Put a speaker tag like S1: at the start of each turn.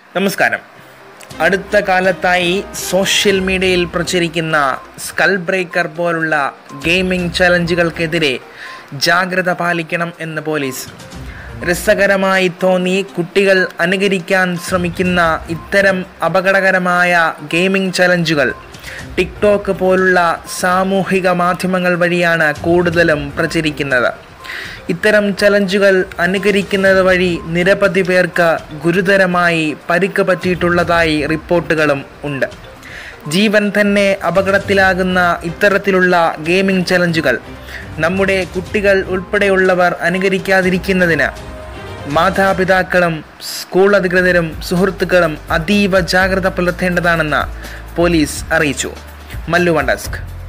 S1: നമസ്കാരം അടുത്ത കാലത്തായി സോഷ്യൽ മീഡിയയിൽ പ്രചരിക്കുന്ന സ്കൾ ബ്രേക്കർ പോലുള്ള ഗെയിമിംഗ് ചലഞ്ചുകൾക്കെതിരെ ജാഗ്രത പാലിക്കണം എന്ന് പോലീസ് രസകരമായി തോന്നി കുട്ടികൾ അനുകരിക്കാൻ ശ്രമിക്കുന്ന ഇത്തരം അപകടകരമായ ഗെയിമിംഗ് ചലഞ്ചുകൾ ടിക്ടോക്ക് പോലുള്ള സാമൂഹിക മാധ്യമങ്ങൾ വഴിയാണ് കൂടുതലും പ്രചരിക്കുന്നത് ഇത്തരം ചലഞ്ചുകൾ അനുകരിക്കുന്നത് വഴി നിരവധി പേർക്ക് ഗുരുതരമായി പരിക്ക് പറ്റിയിട്ടുള്ളതായി റിപ്പോർട്ടുകളും ഉണ്ട് ജീവൻ തന്നെ അപകടത്തിലാകുന്ന ഇത്തരത്തിലുള്ള ഗെയിമിംഗ് ചലഞ്ചുകൾ നമ്മുടെ കുട്ടികൾ ഉൾപ്പെടെയുള്ളവർ അനുകരിക്കാതിരിക്കുന്നതിന് മാതാപിതാക്കളും സ്കൂൾ അധികൃതരും സുഹൃത്തുക്കളും അതീവ ജാഗ്രത പുലർത്തേണ്ടതാണെന്ന് പോലീസ് അറിയിച്ചു മല്ലു വണ്ടസ്ക്